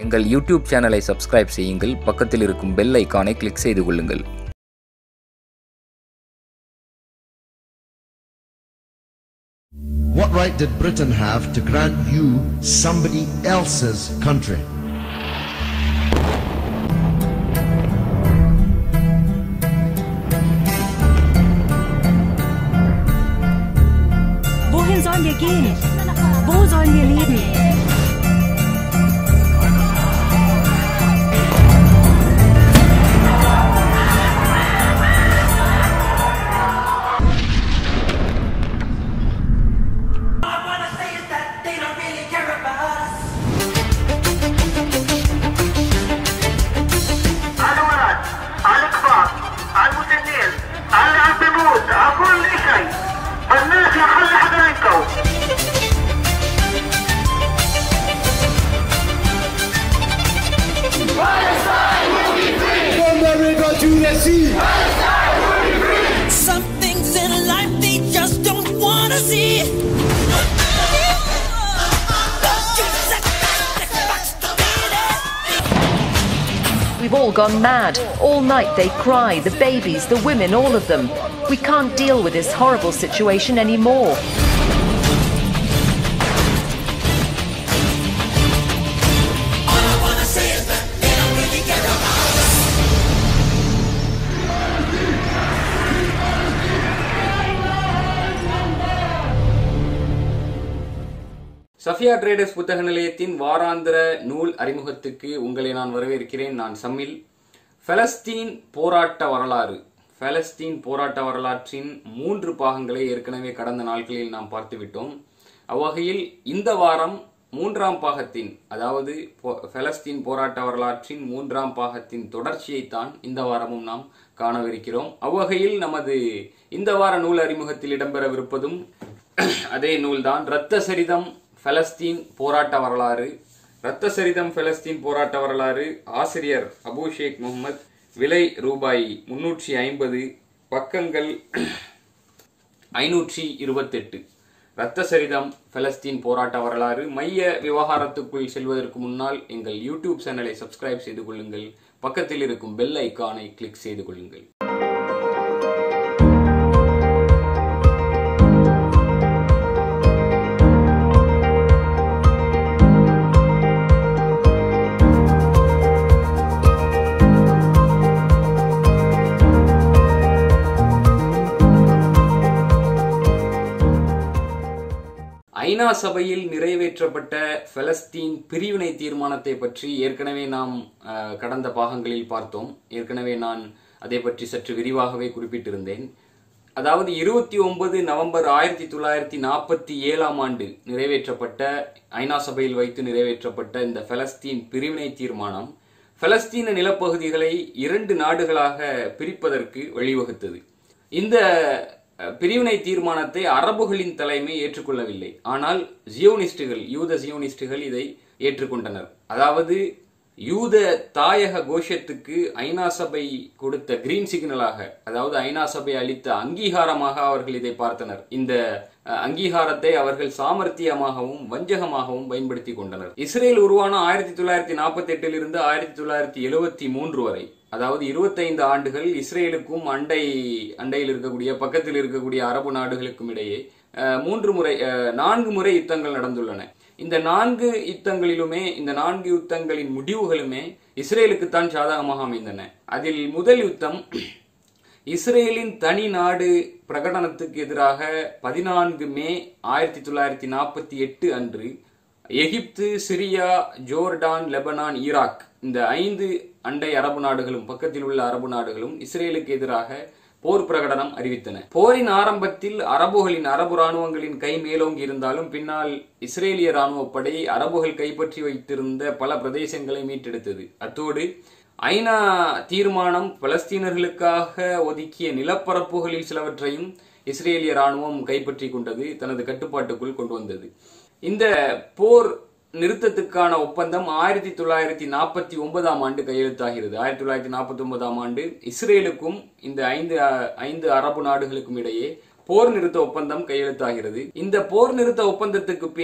எங்கள் யூடியூப் சேனலை சப்ஸ்கிரைப் செய்யுங்கள் பக்கத்தில் இருக்கும் பெல் ஐகானை கிளிக் செய்து கொள்ளுங்கள் What right did Britain have to grant you somebody else's country? Wohin sollen wir gehen? Wo sollen wir leben? I wanna say is that they don't really care about us. الولد الكبار المسنين العتمود كل شيء الناس يحل حدا منكم Some things in life they just don't wanna see. We've all gone mad. All night they cry, the babies, the women, all of them. We can't deal with this horrible situation anymore. All I wanna say is that they don't really care about us. Safiya traders புத்தக நிலையத்தின் வாராந்திர நூல் அறிமுகத்துக்கு உங்களை நான் வரவேற்கிறேன் நான் சம்மில் Palestine போராட்ட வரலாறு பலஸ்தீன் போராட்ட வரலாற்றின் மூன்று பாகங்களை ஏற்கனவே கடந்த நாட்களில் நாம் பார்த்துவிட்டோம் அவ்வகையில் இந்த வாரம் மூன்றாம் பாகத்தின் அதாவது பொ- பலஸ்தீன் போராட்ட வரலாற்றின் மூன்றாம் பாகத்தின் தொடர்ச்சியைத்தான் இந்த வாரமும் நாம் காணவிருக்கிறோம் அவ்வகையில் நமது இந்த வார நூல் அறிமுகத்தில் இடம்பெறவிருப்பதும் அதே நூல்தான் இரத்த சரிதம் பலஸ்தீன் போராட்ட வரலாறு இரத்த சரிதம் பலஸ்தீன் போராட்ட வரலாறு ஆசிரியர் அபு ஷேக் முகமது விலை ரூபாய் முன்னூற்றி ஐம்பது பக்கங்கள் ஐநூற்றி இருபத்தெட்டு இரத்த சரிதம் பலஸ்தீன் போராட்ட வரலாறு மைய விவகாரத்துக்குள் செல்வதற்கு முன்னால் எங்கள் யூடியூப் சேனலை சப்ஸ்கிரைப் செய்து கொள்ளுங்கள் பக்கத்தில் இருக்கும் பெல் ஐகானை கிளிக் செய்து கொள்ளுங்கள் ஐநா சபையில் நிறைவேற்றப்பட்ட பலஸ்தீன் பிரிவினை தீர்மானத்தை பற்றி ஏற்கனவே நாம் அஹ், கடந்த பாகங்களில் பார்த்தோம் ஏற்கனவே நான் அதை பற்றி சற்று விரிவாகவே குறிப்பிட்டிருந்தேன் அதாவது இருபத்தி ஒன்பது நவம்பர் ஆயிரத்தி தொள்ளாயிரத்தி நாற்பத்தி ஏழாம் ஆண்டு நிறைவேற்றப்பட்ட ஐநா சபையில் வைத்து நிறைவேற்றப்பட்ட இந்த பலஸ்தீன் பிரிவினை தீர்மானம் பலஸ்தீன நிலப்பகுதிகளை இரண்டு நாடுகளாக பிரிப்பதற்கு வழிவகுத்தது இந்த அஹ், பிரிவினை தீர்மானத்தை அரபுகளின் தலைமை ஏற்றுக்கொள்ளவில்லை ஆனால் ஜியோனிஸ்டுகள் யூத ஜியோனிஸ்டுகள் இதை ஏற்றுக்கொண்டனர் அதாவது யூத தாயக கோஷத்துக்கு ஐநா சபை கொடுத்த கிரீன் சிக்னலாக அதாவது ஐநா சபை அளித்த அங்கீகாரமாக அவர்கள் இதை பார்த்தனர் இந்த அஹ், அங்கீகாரத்தை அவர்கள் சாமர்த்தியமாகவும் வஞ்சகமாகவும் பயன்படுத்தி கொண்டனர் இஸ்ரேல் உருவான ஆயிரத்தி தொள்ளாயிரத்தி நாற்பத்தி எட்டில் இருந்து ஆயிரத்தி தொள்ளாயிரத்தி எழுபத்தி மூன்று வரை அதாவது 25 ஆண்டுகள் இஸ்ரேலுக்கும் அண்டை அண்டையில் இருக்கக்கூடிய பக்கத்தில் இருக்கக்கூடிய அரபு நாடுகளுக்கும் இடையே அஹ், மூன்று முறை அஹ், நான்கு முறை யுத்தங்கள் நடந்துள்ளன இந்த நான்கு யுத்தங்களிலுமே இந்த நான்கு யுத்தங்களின் முடிவுகளுமே இஸ்ரேலுக்குத்தான் சாதகமாக அமைந்தன அதில் முதல் யுத்தம் இஸ்ரேலின் தனி நாடு பிரகடனத்துக்கு எதிராக பதினான்கு மே ஆயிரத்தி தொள்ளாயிரத்தி நாற்பத்தி எட்டு அன்று Egypt Syria Jordan Lebanon Iraq இந்த ஐந்து அண்டை அரபு நாடுகளும் பக்கத்தில் உள்ள அரபு நாடுகளும் இஸ்ரேலுக்கு எதிராக போர் பிரகடனம் அறிவித்தன போரின் ஆரம்பத்தில் அரபுகளின் அரபு ராணுவங்களின் கை மேலோங்கி இருந்தாலும் பின்னால் இஸ்ரேலிய ராணுவப்படை அரபுகள் கைப்பற்றி வைத்திருந்த பல பிரதேசங்களை மீட்டெடுத்தது அத்தோடு ஐநா தீர்மானம் பலஸ்தீனர்களுக்காக ஒதுக்கிய நிலப்பரப்புகளில் சிலவற்றையும் இஸ்ரேலிய ராணுவம் கைப்பற்றி கொண்டது தனது கட்டுப்பாட்டுக்குள் கொண்டு வந்தது இந்த போர் நிறுத்தத்துக்கான ஒப்பந்தம் ஆயிரத்தி தொள்ளாயிரத்தி நாற்பத்தி ஒன்பதாம் ஆண்டு கையெழுத்தாகிறது ஆயிரத்தி தொள்ளாயிரத்தி நாற்பத்தி ஒன்பதாம் ஆண்டு இஸ்ரேலுக்கும் இந்த ஐந்து அஹ், ஐந்து அரபு நாடுகளுக்கும் இடையே போர் நிறுத்த ஒப்பந்தம் கையெழுத்தாகிறது இந்த போர் நிறுத்த ஒப்பந்தத்துக்கு பின்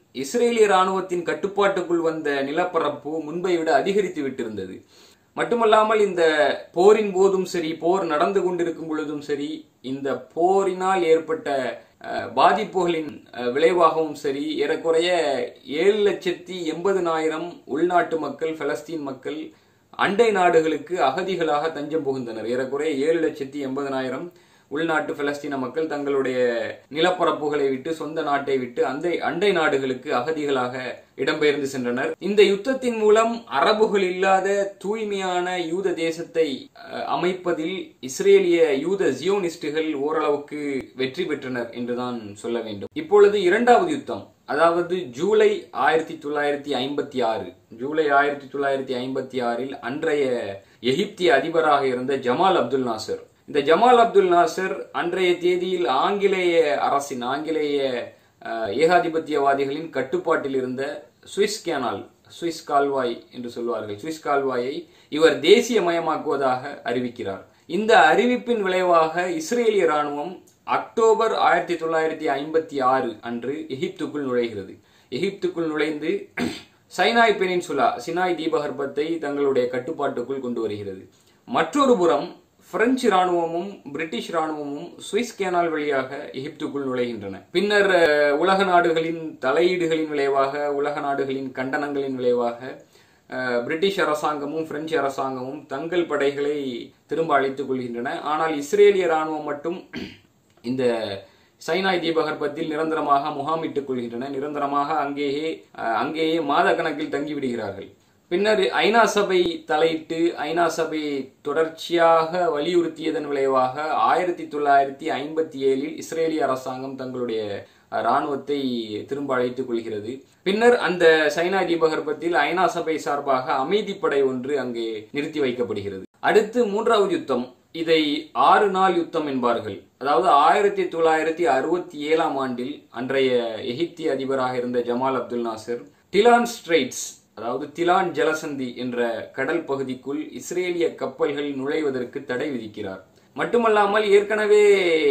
இஸ்ரேலிய ராணுவத்தின் கட்டுப்பாட்டுக்குள் வந்த நிலப்பரப்பு முன்பை விட அதிகரித்து விட்டிருந்தது மட்டுமல்லாமல் இந்த போரின் போதும் சரி போர் நடந்து கொண்டிருக்கும் பொழுதும் சரி இந்த போரினால் ஏற்பட்ட அஹ், பாதிப்புகளின் அஹ், விளைவாகவும் சரி ஏறக்குறைய ஏழு லட்சத்தி எண்பதுனாயிரம் உள்நாட்டு மக்கள் பலஸ்தீன் மக்கள் அண்டை நாடுகளுக்கு அகதிகளாக தஞ்சம் புகுந்தனர் ஏறக்குறைய ஏழு லட்சத்தி எண்பதனாயிரம் உள்நாட்டு பலஸ்தீன மக்கள் தங்களுடைய நிலப்பரப்புகளை விட்டு சொந்த நாட்டை விட்டு அந்த அண்டை நாடுகளுக்கு அகதிகளாக இடம்பெயர்ந்து சென்றனர் இந்த யுத்தத்தின் மூலம் அரபுகள் இல்லாத தூய்மையான யூத தேசத்தை அஹ், அமைப்பதில் இஸ்ரேலிய யூத ஜியோனிஸ்டுகள் ஓரளவுக்கு வெற்றி பெற்றனர் என்றுதான் சொல்ல வேண்டும் இப்பொழுது இரண்டாவது யுத்தம் அதாவது ஜூலை ஆயிரத்தி தொள்ளாயிரத்தி ஐம்பத்தி ஆறு ஜூலை ஆயிரத்தி தொள்ளாயிரத்தி ஐம்பத்தி ஆறில் அன்றைய எகிப்திய அதிபராக இருந்த ஜமால் அப்துல் நாசர் இந்த ஜமால் அப்துல் நாசர் அன்றைய தேதியில் ஆங்கிலேய அரசின் ஆங்கிலேய அஹ், ஏகாதிபத்தியவாதிகளின் கட்டுப்பாட்டில் இருந்த சுவிஸ் கேனால் சுவிஸ் கால்வாய் என்று சொல்வார்கள் சுவிஸ் கால்வாயை இவர் தேசியமயமாக்குவதாக அறிவிக்கிறார் இந்த அறிவிப்பின் விளைவாக இஸ்ரேலிய ராணுவம் அக்டோபர் ஆயிரத்தி தொள்ளாயிரத்தி ஐம்பத்தி ஆறு அன்று எகிப்துக்குள் நுழைகிறது எகிப்துக்குள் நுழைந்து சைனாய் பெனின்சுலா சினாய் தீபகற்பத்தை தங்களுடைய கட்டுப்பாட்டுக்குள் கொண்டு வருகிறது மற்றொரு புறம் பிரெஞ்சு ராணுவமும் பிரிட்டிஷ் ராணுவமும் சுவிஸ் கேனால் வழியாக எகிப்துக்குள் நுழைகின்றன பின்னர் அஹ், உலக நாடுகளின் தலையீடுகளின் விளைவாக உலக நாடுகளின் கண்டனங்களின் விளைவாக அஹ், பிரிட்டிஷ் அரசாங்கமும் பிரெஞ்சு அரசாங்கமும் தங்கள் படைகளை திரும்ப அழைத்துக் கொள்கின்றன ஆனால் இஸ்ரேலிய ராணுவம் மட்டும் இந்த சைனாய் தீபகற்பத்தில் நிரந்தரமாக முகாமிட்டுக் கொள்கின்றன நிரந்தரமாக அங்கேயே அஹ், அங்கேயே மாத கணக்கில் தங்கிவிடுகிறார்கள் பின்னர் ஐநா சபை தலையிட்டு ஐநா சபை தொடர்ச்சியாக வலியுறுத்தியதன் விளைவாக ஆயிரத்தி தொள்ளாயிரத்தி ஐம்பத்தி ஏழில் இஸ்ரேலிய அரசாங்கம் தங்களுடைய அஹ், ராணுவத்தை திரும்ப அழைத்துக் கொள்கிறது பின்னர் அந்த சைனா தீபகற்பத்தில் ஐநா சபை சார்பாக அமைதிப்படை ஒன்று அங்கே நிறுத்தி வைக்கப்படுகிறது அடுத்து மூன்றாவது யுத்தம் இதை ஆறு நாள் யுத்தம் என்பார்கள் அதாவது ஆயிரத்தி தொள்ளாயிரத்தி அறுபத்தி ஏழாம் ஆண்டில் அன்றைய எகிப்திய அதிபராக இருந்த Jamal Abdul Nasser Tiran straits அதாவது திலான் ஜலசந்தி என்ற கடல் பகுதிக்குள் இஸ்ரேலிய கப்பல்கள் நுழைவதற்கு தடை விதிக்கிறார் மட்டுமல்லாமல் ஏற்கனவே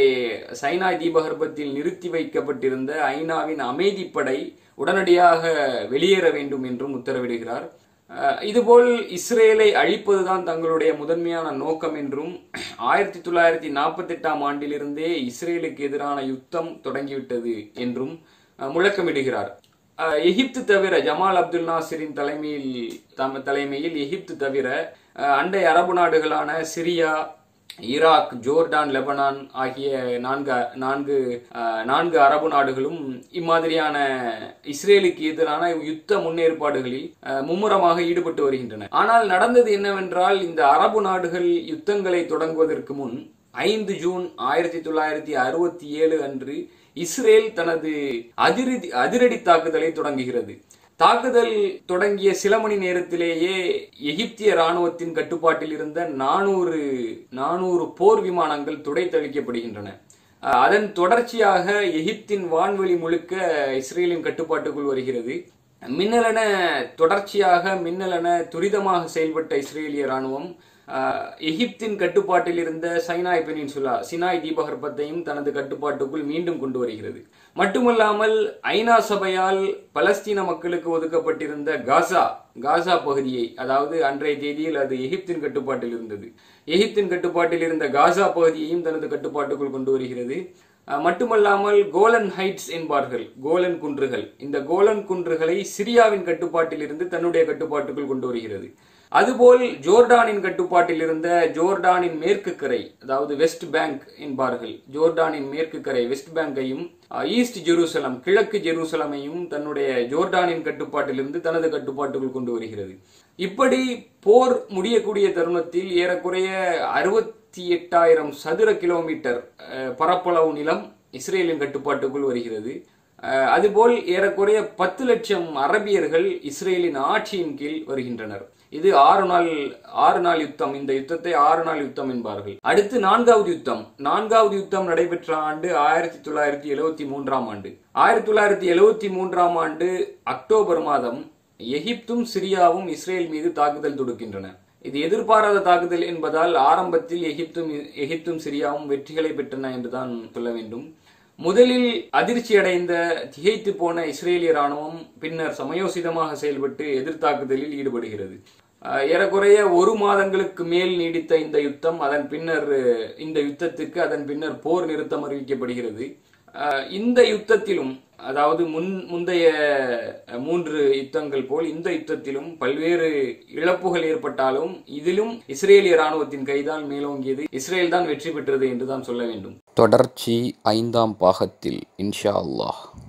சைனாய் தீபகற்பத்தில் நிறுத்தி வைக்கப்பட்டிருந்த ஐநாவின் அமைதிப்படை உடனடியாக வெளியேற வேண்டும் என்றும் உத்தரவிடுகிறார் அஹ், இதுபோல் இஸ்ரேலை அழிப்பதுதான் தங்களுடைய முதன்மையான நோக்கம் என்றும் ஆயிரத்தி தொள்ளாயிரத்தி நாற்பத்தி எட்டாம் ஆண்டிலிருந்தே இஸ்ரேலுக்கு எதிரான யுத்தம் தொடங்கிவிட்டது என்றும் அஹ், முழக்கமிடுகிறார் அஹ், எகிப்து தவிர ஜமால் அப்துல் நாசிரின் தலைமையில் தம தலைமையில் எகிப்து தவிர அஹ், அண்டை அரபு நாடுகளான சிரியா ஈராக் ஜோர்டான் லெபனான் ஆகிய நான்கு நான்கு அஹ், நான்கு அரபு நாடுகளும் இம்மாதிரியான இஸ்ரேலுக்கு எதிரான யுத்த முன்னேற்பாடுகளில் அஹ், மும்முரமாக ஈடுபட்டு வருகின்றன ஆனால் நடந்தது என்னவென்றால் இந்த அரபு நாடுகள் யுத்தங்களை தொடங்குவதற்கு முன் ஐந்து ஜூன் ஆயிரத்தி தொள்ளாயிரத்தி அறுபத்தி ஏழு அன்று இஸ்ரேல் தனது அதிரடி அதிரடி தாக்குதலை தொடங்குகிறது தாக்குதல் தொடங்கிய சில மணி நேரத்திலேயே எகிப்திய ராணுவத்தின் கட்டுப்பாட்டில் இருந்த நானூறு நானூறு போர் விமானங்கள் துடைத்தளிக்கப்படுகின்றன அஹ் அதன் தொடர்ச்சியாக எகிப்தின் வான்வெளி முழுக்க இஸ்ரேலின் கட்டுப்பாட்டுக்குள் வருகிறது மின்னலென தொடர்ச்சியாக மின்னலென துரிதமாக செயல்பட்ட இஸ்ரேலிய ராணுவம் அஹ், எகிப்தின் கட்டுப்பாட்டில் இருந்த சைனாய் பெனின்சுலா சினாய் தீபகற்பத்தையும் தனது கட்டுப்பாட்டுக்குள் மீண்டும் கொண்டு வருகிறது மட்டுமல்லாமல் ஐநா சபையால் பலஸ்தீன மக்களுக்கு ஒதுக்கப்பட்டிருந்த காசா காசா பகுதியை அதாவது அன்றைய தேதியில் அது எகிப்தின் கட்டுப்பாட்டில் இருந்தது எகிப்தின் கட்டுப்பாட்டில் இருந்த காசா பகுதியையும் தனது கட்டுப்பாட்டுக்குள் கொண்டு வருகிறது அஹ், மட்டுமல்லாமல் கோலன் ஹைட்ஸ் என்பார்கள் கோலன் குன்றுகள் இந்த கோலன் குன்றுகளை சிரியாவின் கட்டுப்பாட்டில் இருந்து தன்னுடைய கட்டுப்பாட்டுக்குள் கொண்டு வருகிறது அதுபோல் ஜோர்டானின் கட்டுப்பாட்டில் இருந்த ஜோர்டானின் மேற்கு கரை அதாவது வெஸ்ட் பேங்க் என்பார்கள் ஜோர்டானின் மேற்கு கரை வெஸ்ட் பேங்கையும் அஹ், ஈஸ்ட் ஜெருசலம் கிழக்கு ஜெருசலமையும் தன்னுடைய ஜோர்டானின் கட்டுப்பாட்டிலிருந்து தனது கட்டுப்பாட்டுக்குள் கொண்டு வருகிறது இப்படி போர் முடியக்கூடிய தருணத்தில் ஏறக்குறைய அறுபத்தி எட்டாயிரம் சதுர கிலோமீட்டர் அஹ், பரப்பளவு நிலம் இஸ்ரேலின் கட்டுப்பாட்டுக்குள் வருகிறது அஹ், அதுபோல் ஏறக்குறைய பத்து லட்சம் அரபியர்கள் இஸ்ரேலின் ஆட்சியின் கீழ் வருகின்றனர் இது ஆறு நாள் ஆறு நாள் யுத்தம் இந்த யுத்தத்தை ஆறு நாள் யுத்தம் என்பார்கள் அடுத்து நான்காவது யுத்தம் நான்காவது யுத்தம் நடைபெற்ற ஆண்டு ஆயிரத்தி தொள்ளாயிரத்தி எழுவத்தி மூன்றாம் ஆண்டு ஆயிரத்தி தொள்ளாயிரத்தி எழுவத்தி மூன்றாம் ஆண்டு அக்டோபர் மாதம் எகிப்தும் சிரியாவும் இஸ்ரேல் மீது தாக்குதல் தொடுக்கின்றன இது எதிர்பாராத தாக்குதல் என்பதால் ஆரம்பத்தில் எகிப்தும் எகிப்தும் சிரியாவும் வெற்றிகளை பெற்றன என்றுதான் சொல்ல வேண்டும் முதலில் அதிர்ச்சி அடைந்த திகைத்து போன இஸ்ரேலிய ராணுவம் பின்னர் சமயோசிதமாக செயல்பட்டு எதிர்த்தாக்குதலில் ஈடுபடுகிறது அஹ், ஏறக்குறைய ஒரு மாதங்களுக்கு மேல் நீடித்த இந்த யுத்தம் அதன் பின்னர் அஹ், இந்த யுத்தத்துக்கு அதன் பின்னர் போர் நிறுத்தம் அறிவிக்கப்படுகிறது அஹ், இந்த யுத்தத்திலும் அதாவது முன் முந்தைய அஹ், மூன்று யுத்தங்கள் போல் இந்த யுத்தத்திலும் பல்வேறு இழப்புகள் ஏற்பட்டாலும் இதிலும் இஸ்ரேலிய ராணுவத்தின் கைதான் மேலோங்கியது இஸ்ரேல் தான் வெற்றி பெற்றது என்றுதான் சொல்ல வேண்டும் தொடர்ச்சி ஐந்தாம் பாகத்தில் இன்ஷா அல்லாஹ்